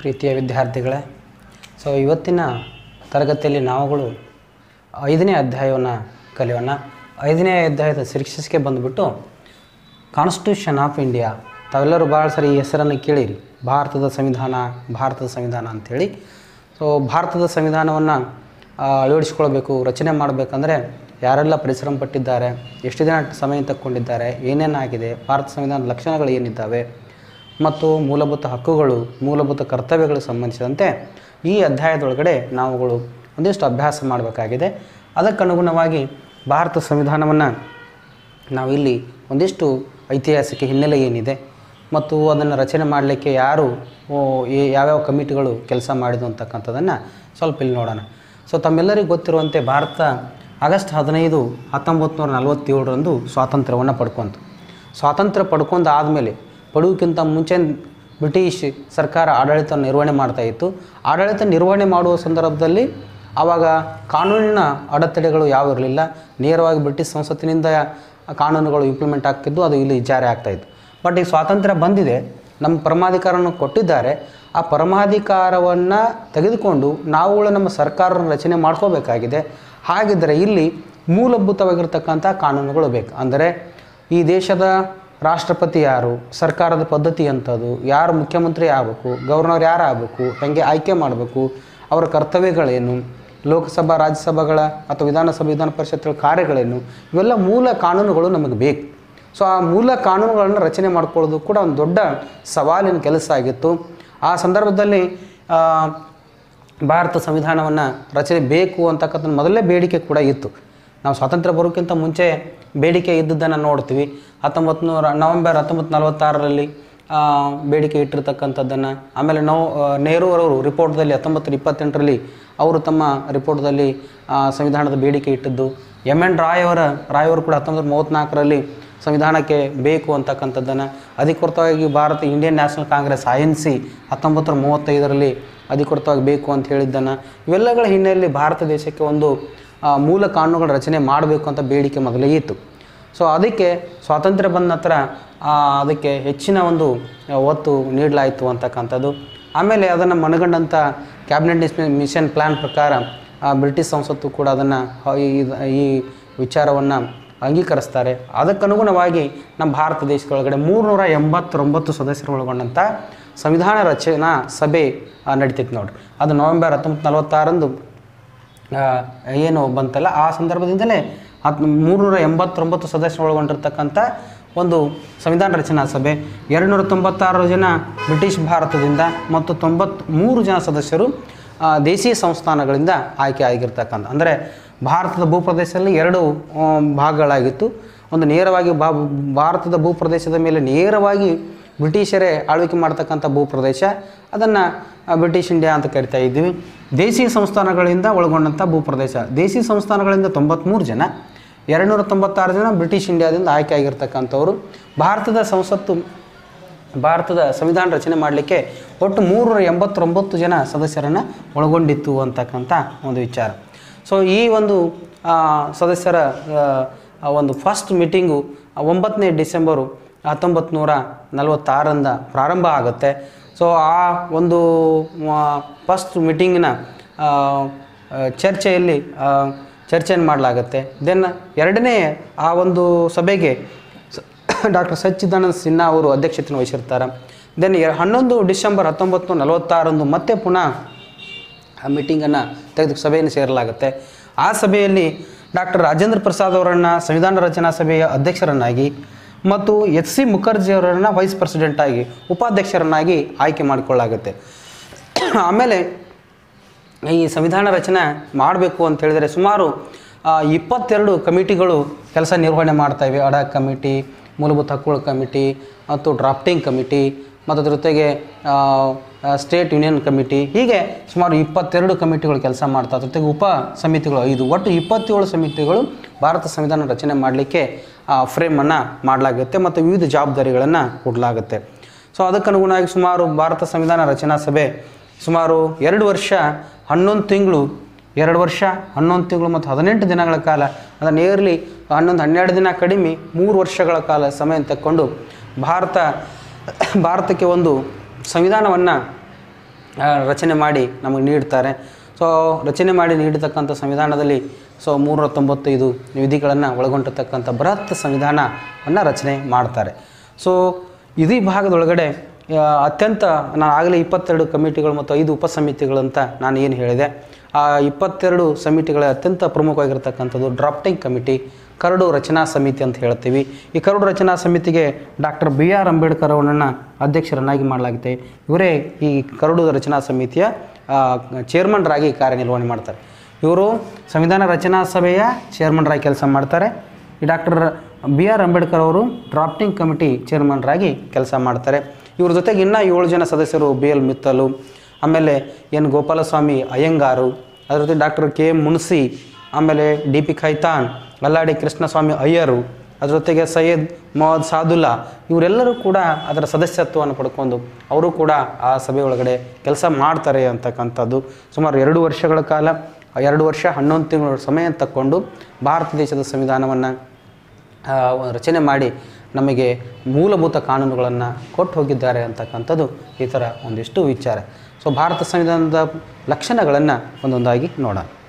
ಪ್ರೀತಿಯ ವಿದ್ಯಾರ್ಥಿಗಳೇ ಸೊ ಇವತ್ತಿನ ತರಗತಿಯಲ್ಲಿ ನಾವುಗಳು ಐದನೇ ಅಧ್ಯಾಯವನ್ನು ಕಲಿಯೋಣ ಐದನೇ ಅಧ್ಯಾಯದ ಶೀರ್ಷಿಕೆ ಬಂದುಬಿಟ್ಟು ಕಾನ್ಸ್ಟಿಟ್ಯೂಷನ್ ಆಫ್ ಇಂಡಿಯಾ ತಾವೆಲ್ಲರೂ ಭಾಳ ಸರಿ ಈ ಹೆಸರನ್ನು ಕೇಳಿರಿ ಭಾರತದ ಸಂವಿಧಾನ ಭಾರತದ ಸಂವಿಧಾನ ಅಂಥೇಳಿ ಸೊ ಭಾರತದ ಸಂವಿಧಾನವನ್ನು ಅಳವಡಿಸ್ಕೊಳ್ಬೇಕು ರಚನೆ ಮಾಡಬೇಕಂದ್ರೆ ಯಾರೆಲ್ಲ ಪರಿಶ್ರಮ ಪಟ್ಟಿದ್ದಾರೆ ಎಷ್ಟು ದಿನ ಸಮಯ ತಕ್ಕೊಂಡಿದ್ದಾರೆ ಏನೇನಾಗಿದೆ ಭಾರತ ಸಂವಿಧಾನದ ಲಕ್ಷಣಗಳು ಏನಿದ್ದಾವೆ ಮತ್ತು ಮೂಲಭೂತ ಹಕ್ಕುಗಳು ಮೂಲಭೂತ ಕರ್ತವ್ಯಗಳಿಗೆ ಸಂಬಂಧಿಸಿದಂತೆ ಈ ಅಧ್ಯಾಯದೊಳಗಡೆ ನಾವುಗಳು ಒಂದಿಷ್ಟು ಅಭ್ಯಾಸ ಮಾಡಬೇಕಾಗಿದೆ ಅದಕ್ಕನುಗುಣವಾಗಿ ಭಾರತ ಸಂವಿಧಾನವನ್ನು ನಾವಿಲ್ಲಿ ಒಂದಿಷ್ಟು ಐತಿಹಾಸಿಕ ಹಿನ್ನೆಲೆ ಏನಿದೆ ಮತ್ತು ಅದನ್ನು ರಚನೆ ಮಾಡಲಿಕ್ಕೆ ಯಾರು ಓ, ಈ- ಯಾವ್ಯಾವ ಕಮಿಟಿಗಳು ಕೆಲಸ ಮಾಡಿದ್ದು ಅಂತಕ್ಕಂಥದ್ದನ್ನು ಸ್ವಲ್ಪ ಇಲ್ಲಿ ನೋಡೋಣ ಸೊ ತಮ್ಮೆಲ್ಲರಿಗೂ ಗೊತ್ತಿರುವಂತೆ ಭಾರತ ಆಗಸ್ಟ್ ಹದಿನೈದು ಹತ್ತೊಂಬತ್ತು ನೂರ ನಲವತ್ತೇಳರಂದು ಸ್ವಾತಂತ್ರ್ಯವನ್ನು ಪಡ್ಕೊಂತು ಸ್ವಾತಂತ್ರ್ಯ ಪಡ್ಕೊಂಡು ಆದಮೇಲೆ ಪಡುವುದಕ್ಕಿಂತ ಮುಂಚೆ ಬ್ರಿಟಿಷ್ ಸರ್ಕಾರ ಆಡಳಿತ ನಿರ್ವಹಣೆ ಮಾಡ್ತಾ ಇತ್ತು ಆಡಳಿತ ನಿರ್ವಹಣೆ ಮಾಡುವ ಸಂದರ್ಭದಲ್ಲಿ ಆವಾಗ ಕಾನೂನಿನ ಅಡೆತಡೆಗಳು ಯಾವ ಇರಲಿಲ್ಲ ನೇರವಾಗಿ ಬ್ರಿಟಿಷ್ ಸಂಸತ್ತಿನಿಂದ ಕಾನೂನುಗಳು ಇಂಪ್ಲಿಮೆಂಟ್ ಆಗ್ತಿದ್ದು ಅದು ಇಲ್ಲಿ ಜಾರಿ ಆಗ್ತಾಯಿತ್ತು ಬಟ್ ಈಗ ಸ್ವಾತಂತ್ರ್ಯ ಬಂದಿದೆ ನಮ್ಮ ಪರಮಾಧಿಕಾರವನ್ನು ಕೊಟ್ಟಿದ್ದಾರೆ ಆ ಪರಮಾಧಿಕಾರವನ್ನು ತೆಗೆದುಕೊಂಡು ನಾವುಗಳು ನಮ್ಮ ಸರ್ಕಾರ ರಚನೆ ಮಾಡ್ಕೋಬೇಕಾಗಿದೆ ಹಾಗಿದ್ದರೆ ಇಲ್ಲಿ ಮೂಲಭೂತವಾಗಿರ್ತಕ್ಕಂಥ ಕಾನೂನುಗಳು ಬೇಕು ಅಂದರೆ ಈ ದೇಶದ ರಾಷ್ಟ್ರಪತಿ ಯಾರು ಸರ್ಕಾರದ ಪದ್ಧತಿ ಅಂಥದ್ದು ಯಾರು ಮುಖ್ಯಮಂತ್ರಿ ಆಗಬೇಕು ಗವರ್ನರ್ ಯಾರು ಆಗಬೇಕು ಹೇಗೆ ಆಯ್ಕೆ ಮಾಡಬೇಕು ಅವರ ಕರ್ತವ್ಯಗಳೇನು ಲೋಕಸಭಾ ರಾಜ್ಯಸಭೆಗಳ ಅಥವಾ ವಿಧಾನಸಭೆ ವಿಧಾನ ಪರಿಷತ್ಗಳ ಕಾರ್ಯಗಳೇನು ಇವೆಲ್ಲ ಮೂಲ ಕಾನೂನುಗಳು ನಮಗೆ ಬೇಕು ಸೊ ಆ ಮೂಲ ಕಾನೂನುಗಳನ್ನು ರಚನೆ ಮಾಡ್ಕೊಳ್ಳೋದು ಕೂಡ ಒಂದು ದೊಡ್ಡ ಸವಾಲಿನ ಕೆಲಸ ಆಗಿತ್ತು ಆ ಸಂದರ್ಭದಲ್ಲಿ ಆ, ಭಾರತ ಸಂವಿಧಾನವನ್ನು ರಚನೆ ಬೇಕು ಅಂತಕ್ಕಂಥ ಮೊದಲೇ ಬೇಡಿಕೆ ಕೂಡ ಇತ್ತು ನಾವು ಸ್ವಾತಂತ್ರ್ಯ ಬರೋಕ್ಕಿಂತ ಮುಂಚೆ ಬೇಡಿಕೆ ಇದ್ದದ್ದನ್ನು ನೋಡ್ತೀವಿ ಹತ್ತೊಂಬತ್ತು ನೂರ ನವೆಂಬರ್ ಹತ್ತೊಂಬತ್ತು ನಲವತ್ತಾರರಲ್ಲಿ ಆ, ಬೇಡಿಕೆ ಇಟ್ಟಿರ್ತಕ್ಕಂಥದ್ದನ್ನು ಆಮೇಲೆ ನೋ ಆ, ನೆಹರು ಅವರು ರಿಪೋರ್ಟ್ದಲ್ಲಿ ಹತ್ತೊಂಬತ್ತು ಇಪ್ಪತ್ತೆಂಟರಲ್ಲಿ ಅವರು ತಮ್ಮ ರಿಪೋರ್ಟ್ದಲ್ಲಿ ಆ, ಸಂವಿಧಾನದ ಬೇಡಿಕೆ ಇಟ್ಟದ್ದು ಎಮ್ ಎನ್ ರಾಯ್ ಅವರ ರಾಯ್ ಅವರು ಕೂಡ ಹತ್ತೊಂಬತ್ತು ಮೂವತ್ತ್ನಾಲ್ಕರಲ್ಲಿ ಸಂವಿಧಾನಕ್ಕೆ ಬೇಕು ಅಂತಕ್ಕಂಥದ್ದನ್ನು ಅಧಿಕೃತವಾಗಿ Bharata Indian National Congress I N C ಹತ್ತೊಂಬತ್ತು ನೂರ ಮೂವತ್ತೈದರಲ್ಲಿ ಅಧಿಕೃತವಾಗಿ ಬೇಕು ಅಂತ ಹೇಳಿದ್ದನ್ನು ಇವೆಲ್ಲಗಳ ಹಿನ್ನೆಲೆಯಲ್ಲಿ ಭಾರತ ದೇಶಕ್ಕೆ ಒಂದು ಆ, ಮೂಲ ಕಾನೂನುಗಳ ರಚನೆ ಮಾಡಬೇಕು ಅಂತ ಬೇಡಿಕೆ ಮೊದಲೇ ಇತ್ತು ಸೊ ಅದಕ್ಕೆ ಸ್ವಾತಂತ್ರ್ಯ ಬಂದ ನಂತರ ಆ, ಅದಕ್ಕೆ ಹೆಚ್ಚಿನ ಒಂದು ಆ, ಒತ್ತು ನೀಡಲಾಯಿತು ಅಂತಕ್ಕಂಥದ್ದು ಆಮೇಲೆ ಅದನ್ನು ಮನಗಂಡಂಥ ಕ್ಯಾಬಿನೆಟ್ ಮಿಷನ್ ಪ್ಲ್ಯಾನ್ ಪ್ರಕಾರ ಆ, ಬ್ರಿಟಿಷ್ ಸಂಸತ್ತು ಕೂಡ ಅದನ್ನು ಈ ವಿಚಾರವನ್ನು ಅಂಗೀಕರಿಸ್ತಾರೆ ಅದಕ್ಕನುಗುಣವಾಗಿ ನಮ್ಮ ಭಾರತ ದೇಶದೊಳಗಡೆ ಮೂರುನೂರ ಎಂಬತ್ತೊಂಬತ್ತು ಸದಸ್ಯರು ಒಳಗೊಂಡಂಥ ಸಂವಿಧಾನ ರಚನಾ ಸಭೆ ಆ, ನಡೀತೈತೆ ನೋಡ್ರಿ ಅದು ನವೆಂಬರ್ ಹತ್ತೊಂಬತ್ತು ನಲವತ್ತಾರಂದು ಆ, ಏನು ಬಂತಲ್ಲ ಆ ಸಂದರ್ಭದಿಂದಲೇ ಹತ್ತು ಮೂರುನೂರ ಎಂಬತ್ತೊಂಬತ್ತು ಸದಸ್ಯರು ಒಳಗೊಂಡಿರ್ತಕ್ಕಂಥ ಒಂದು ಸಂವಿಧಾನ ರಚನಾ ಸಭೆ ಎರಡುನೂರ ತೊಂಬತ್ತಾರು ಜನ ಬ್ರಿಟಿಷ್ ಭಾರತದಿಂದ ಮತ್ತು ತೊಂಬತ್ತ್ಮೂರು ಜನ ಸದಸ್ಯರು ಆ, ದೇಶೀಯ ಸಂಸ್ಥಾನಗಳಿಂದ ಆಯ್ಕೆ ಆಗಿರ್ತಕ್ಕಂಥ ಅಂದರೆ ಭಾರತದ ಭೂಪ್ರದೇಶದಲ್ಲಿ ಎರಡು ಆ, ಭಾಗಗಳಾಗಿತ್ತು ಒಂದು ನೇರವಾಗಿ ಬಾ ಭಾರತದ ಭೂಪ್ರದೇಶದ ಮೇಲೆ ನೇರವಾಗಿ ಬ್ರಿಟಿಷರೇ ಆಳ್ವಿಕೆ ಮಾಡ್ತಕ್ಕಂಥ ಭೂಪ್ರದೇಶ ಅದನ್ನು ಬ್ರಿಟಿಷ್ ಇಂಡಿಯಾ ಅಂತ ಕರಿತಾ ಇದ್ದೀವಿ ದೇಶೀಯ ಸಂಸ್ಥಾನಗಳಿಂದ ಒಳಗೊಂಡಂಥ ಭೂಪ್ರದೇಶ ದೇಶೀಯ ಸಂಸ್ಥಾನಗಳಿಂದ ತೊಂಬತ್ತ್ಮೂರು ಜನ ಎರಡುನೂರ ತೊಂಬತ್ತಾರು ಜನ ಬ್ರಿಟಿಷ್ ಇಂಡಿಯಾದಿಂದ ಆಯ್ಕೆ ಆಗಿರ್ತಕ್ಕಂಥವ್ರು ಭಾರತದ ಸಂಸತ್ತು ಭಾರತದ ಸಂವಿಧಾನ ರಚನೆ ಮಾಡಲಿಕ್ಕೆ ಒಟ್ಟು ಮೂರರ ಎಂಬತ್ತೊಂಬತ್ತು ಜನ ಸದಸ್ಯರನ್ನು ಒಳಗೊಂಡಿತ್ತು ಅಂತಕ್ಕಂಥ ಒಂದು ವಿಚಾರ ಸೊ ಈ ಒಂದು ಆ, ಸದಸ್ಯರ ಆ, ಆ ಒಂದು ಫಸ್ಟ್ ಮೀಟಿಂಗು ಒಂಬತ್ತನೇ ಡಿಸೆಂಬರು ಹತ್ತೊಂಬತ್ತು ನೂರ ನಲವತ್ತಾರರಿಂದ ಪ್ರಾರಂಭ ಆಗುತ್ತೆ ಸೊ ಆ ಒಂದು ಫಸ್ಟ್ ಮೀಟಿಂಗಿನ ಚರ್ಚೆಯಲ್ಲಿ ಆ, ಚರ್ಚೆಯನ್ನು ಮಾಡಲಾಗುತ್ತೆ ದೆನ್ ಎರಡನೇ ಆ ಒಂದು ಸಭೆಗೆ ಡಾಕ್ಟರ್ ಸಚ್ಚಿದಾನಂದ ಸಿನ್ಹಾ ಅವರು ಅಧ್ಯಕ್ಷತೆಯನ್ನು ವಹಿಸಿರ್ತಾರೆ ದೆನ್ ಹನ್ನೊಂದು ಡಿಸೆಂಬರ್ ಹತ್ತೊಂಬತ್ತು ನೂರ ನಲವತ್ತಾರಂದು ಮತ್ತೆ ಪುನಃ ಆ ಮೀಟಿಂಗನ್ನು ತೆಗೆದು ಸಭೆಯನ್ನು ಸೇರಲಾಗುತ್ತೆ ಆ ಸಭೆಯಲ್ಲಿ ಡಾಕ್ಟರ್ ರಾಜೇಂದ್ರ ಪ್ರಸಾದ್ ಅವರನ್ನು ಸಂವಿಧಾನ ರಚನಾ ಸಭೆಯ ಅಧ್ಯಕ್ಷರನ್ನಾಗಿ ಮತ್ತು ಎಚ್ ಸಿ ಮುಖರ್ಜಿ ಅವರನ್ನು ವೈಸ್ ಪ್ರೆಸಿಡೆಂಟಾಗಿ ಉಪಾಧ್ಯಕ್ಷರನ್ನಾಗಿ ಆಯ್ಕೆ ಮಾಡಿಕೊಳ್ಳಾಗುತ್ತೆ ಆಮೇಲೆ ಈ ಸಂವಿಧಾನ ರಚನೆ ಮಾಡಬೇಕು ಅಂತ ಹೇಳಿದರೆ ಸುಮಾರು ಆ, ಇಪ್ಪತ್ತೆರಡು ಕಮಿಟಿಗಳು ಕೆಲಸ ನಿರ್ವಹಣೆ ಮಾಡ್ತಾ ಇವೆ ಅಡ ಕಮಿಟಿ ಮೂಲಭೂತ ಹಕ್ಕುಗಳ ಕಮಿಟಿ ಮತ್ತು ಡ್ರಾಫ್ಟಿಂಗ್ ಕಮಿಟಿ ಮತ್ತು ಅದ್ರ ಜೊತೆಗೆ ಆ, ಆ, ಸ್ಟೇಟ್ ಯೂನಿಯನ್ ಕಮಿಟಿ ಹೀಗೆ ಸುಮಾರು ಇಪ್ಪತ್ತೆರಡು ಕಮಿಟಿಗಳು ಕೆಲಸ ಮಾಡ್ತಾ ಜೊತೆಗೆ ಉಪ ಸಮಿತಿಗಳು ಐದು ಒಟ್ಟು ಇಪ್ಪತ್ತೇಳು ಸಮಿತಿಗಳು ಭಾರತ ಸಂವಿಧಾನ ರಚನೆ ಮಾಡಲಿಕ್ಕೆ ಫ್ರೇಮನ್ನು ಮಾಡಲಾಗುತ್ತೆ ಮತ್ತು ವಿವಿಧ ಜವಾಬ್ದಾರಿಗಳನ್ನು ಕೊಡಲಾಗುತ್ತೆ ಸೊ ಅದಕ್ಕನುಗುಣವಾಗಿ ಸುಮಾರು ಭಾರತ ಸಂವಿಧಾನ ರಚನಾ ಸಭೆ ಸುಮಾರು ಎರಡು ವರ್ಷ ಹನ್ನೊಂದು ತಿಂಗಳು ಎರಡು ವರ್ಷ ಹನ್ನೊಂದು ತಿಂಗಳು ಮತ್ತು ಹದಿನೆಂಟು ದಿನಗಳ ಕಾಲ ಅಂದರೆ ನಿಯರ್ಲಿ ಹನ್ನೊಂದು ಹನ್ನೆರಡು ದಿನ ಕಡಿಮೆ ಮೂರು ವರ್ಷಗಳ ಕಾಲ ಸಮಯ ತಕ್ಕೊಂಡು ಭಾರತ ಭಾರತಕ್ಕೆ ಒಂದು ಸಂವಿಧಾನವನ್ನು ಆ, ರಚನೆ ಮಾಡಿ ನಮಗೆ ನೀಡ್ತಾರೆ ಸೊ ರಚನೆ ಮಾಡಿ ನೀಡತಕ್ಕಂಥ ಸಂವಿಧಾನದಲ್ಲಿ ಸೊ ಮೂರ ತೊಂಬತ್ತೈದು ವಿಧಿಗಳನ್ನು ಒಳಗೊಂಡಿರ್ತಕ್ಕಂಥ ಬೃಹತ್ ಸಂವಿಧಾನವನ್ನು ರಚನೆ ಮಾಡ್ತಾರೆ ಸೊ ಇದೀ ಭಾಗದೊಳಗಡೆ ಆ, ಅತ್ಯಂತ ನಾನು ಆಗಲೇ ಇಪ್ಪತ್ತೆರಡು ಕಮಿಟಿಗಳು ಮತ್ತು ಐದು ಉಪಸಮಿತಿಗಳಂತ ನಾನು ಏನು ಹೇಳಿದೆ ಆ ಇಪ್ಪತ್ತೆರಡು ಸಮಿತಿಗಳ ಅತ್ಯಂತ ಪ್ರಮುಖವಾಗಿರ್ತಕ್ಕಂಥದ್ದು ಡ್ರಾಫ್ಟಿಂಗ್ ಕಮಿಟಿ ಕರಡು ರಚನಾ ಸಮಿತಿ ಅಂತ ಹೇಳ್ತೀವಿ ಈ ಕರಡು ರಚನಾ ಸಮಿತಿಗೆ ಡಾಕ್ಟರ್ ಬಿ ಆರ್ ಅಂಬೇಡ್ಕರ್ ಅವರನ್ನು ಅಧ್ಯಕ್ಷರನ್ನಾಗಿ ಮಾಡಲಾಗಿದೆ ಇವರೇ ಈ ಕರಡು ರಚನಾ ಸಮಿತಿಯ ಆ, ಚೇರ್ಮನ್ರಾಗಿ ಕಾರ್ಯನಿರ್ವಹಣೆ ಮಾಡ್ತಾರೆ ಇವರು ಸಂವಿಧಾನ ರಚನಾ ಸಭೆಯ ಚೇರ್ಮನ್ರಾಗಿ ಕೆಲಸ ಮಾಡ್ತಾರೆ ಈ ಡಾಕ್ಟರ್ ಬಿ ಆರ್ ಅಂಬೇಡ್ಕರ್ ಅವರು ಡ್ರಾಫ್ಟಿಂಗ್ ಕಮಿಟಿ ಚೇರ್ಮನ್ರಾಗಿ ಕೆಲಸ ಮಾಡ್ತಾರೆ ಇವ್ರ ಜೊತೆಗೆ ಇನ್ನೂ ಏಳು ಜನ ಸದಸ್ಯರು ಬಿ ಎಲ್ ಮಿತ್ತಲು ಆಮೇಲೆ ಎನ್ ಗೋಪಾಲಸ್ವಾಮಿ ಅಯ್ಯಂಗಾರು ಅದರ ಜೊತೆ ಡಾಕ್ಟರ್ ಕೆ ಎಂ ಮುನ್ಸಿ ಆಮೇಲೆ ಡಿ ಪಿ ಖೈತಾನ್ ಅಲ್ಲಾಡಿ ಕೃಷ್ಣಸ್ವಾಮಿ ಅಯ್ಯರು ಅದ್ರ ಜೊತೆಗೆ ಸೈಯದ್ ಮೊಹಮ್ಮದ್ ಸಾದುಲ್ಲಾ ಇವರೆಲ್ಲರೂ ಕೂಡ ಅದರ ಸದಸ್ಯತ್ವವನ್ನು ಪಡ್ಕೊಂಡು ಅವರು ಕೂಡ ಆ ಸಭೆ ಒಳಗಡೆ ಕೆಲಸ ಮಾಡ್ತಾರೆ ಅಂತಕ್ಕಂಥದ್ದು ಸುಮಾರು ಎರಡು ವರ್ಷಗಳ ಕಾಲ ಎರಡು ವರ್ಷ ಹನ್ನೊಂದು ತಿಂಗಳ ಸಮಯ ತಕ್ಕೊಂಡು ಭಾರತ ದೇಶದ ಸಂವಿಧಾನವನ್ನು ಆ, ರಚನೆ ಮಾಡಿ ನಮಗೆ ಮೂಲಭೂತ ಕಾನೂನುಗಳನ್ನು ಕೊಟ್ಟು ಹೋಗಿದ್ದಾರೆ ಅಂತಕ್ಕಂಥದ್ದು ಈ ಥರ ಒಂದಿಷ್ಟು ವಿಚಾರ ಸೊ ಭಾರತ ಸಂವಿಧಾನದ ಲಕ್ಷಣಗಳನ್ನು ಒಂದೊಂದಾಗಿ ನೋಡೋಣ